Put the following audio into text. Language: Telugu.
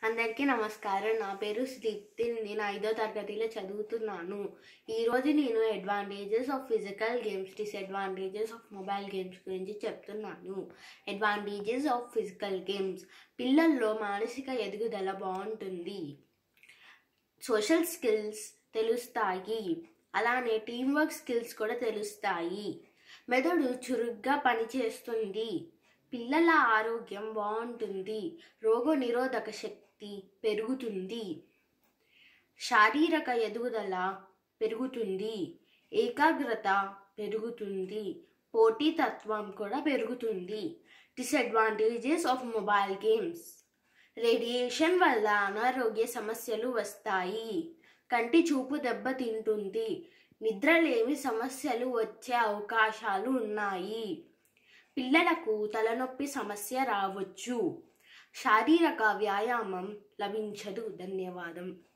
అందరికీ నమస్కారం నా పేరు శ్రీప్తి నేను ఐదో తరగతిలో చదువుతున్నాను ఈరోజు నేను advantages of physical games disadvantages of mobile games గురించి చెప్తున్నాను అడ్వాంటేజెస్ ఆఫ్ ఫిజికల్ గేమ్స్ పిల్లల్లో మానసిక ఎదుగుదల బాగుంటుంది సోషల్ స్కిల్స్ తెలుస్తాయి అలానే టీం వర్క్ స్కిల్స్ కూడా తెలుస్తాయి మెదడు చురుగ్గా పనిచేస్తుంది పిల్లల ఆరోగ్యం బాగుంటుంది రోగ నిరోధక శక్తి పెరుగుతుంది శారీరక ఎదుగుదల పెరుగుతుంది ఏకాగ్రత పెరుగుతుంది పోటీతత్వం కూడా పెరుగుతుంది disadvantages of mobile games radiation వల్ల అనారోగ్య సమస్యలు వస్తాయి కంటి చూపు దెబ్బతింటుంది నిద్రలేమి సమస్యలు వచ్చే అవకాశాలు ఉన్నాయి పిల్లలకు తలనొప్పి సమస్య రావచ్చు శారీరక వ్యాయామం లభించదు ధన్యవాదం